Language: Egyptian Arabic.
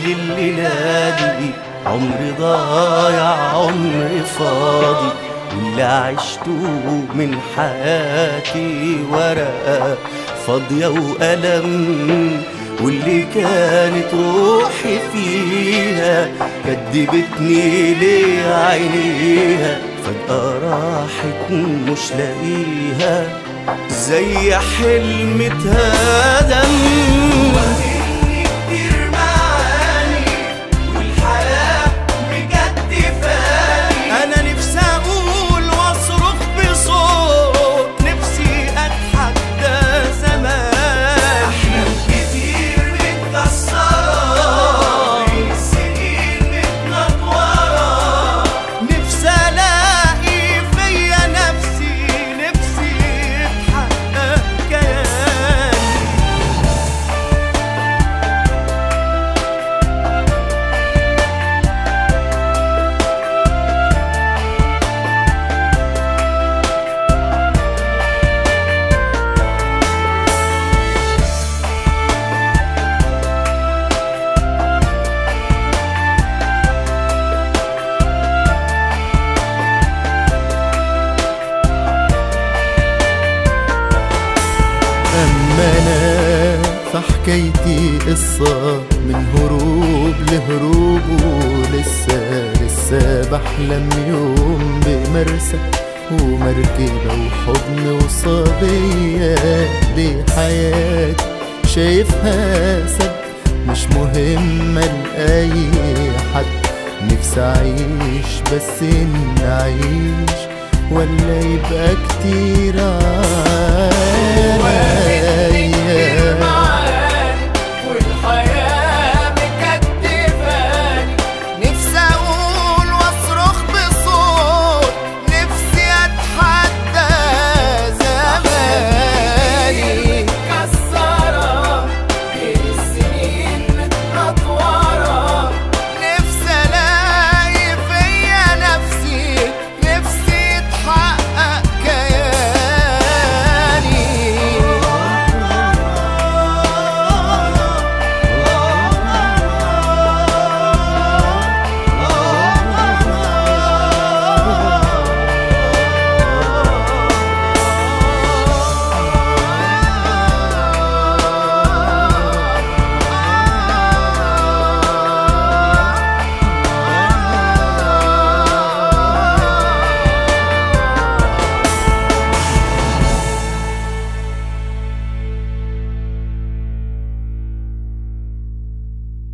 قبل الليلة دي عمر ضايع عمر فاضي واللي عشته من حياتي ورقة فاضية وألم واللي كانت روحي فيها كدبتني ليه عينيها فجأة راحت مش لاقيها زي حلم اتهدم واخدني كتير معاني والحياة مكتفاني أنا نفسي أقول وأصرخ بصوت نفسي أضحك ده زمان أحلام كتير متكسرة من السنين متنطورة نفسي ألاقي فيا نفسي نفسي يتحقق كياني أما أنا فحكايتي قصة من هروب لهروب ولسه لسه بحلم يوم بمرسى ومركبة وحضن وصبية دي حياتي شايفها سد مش مهمة لأي حد نفسي أعيش بس إن أعيش ولا يبقى كتير عليا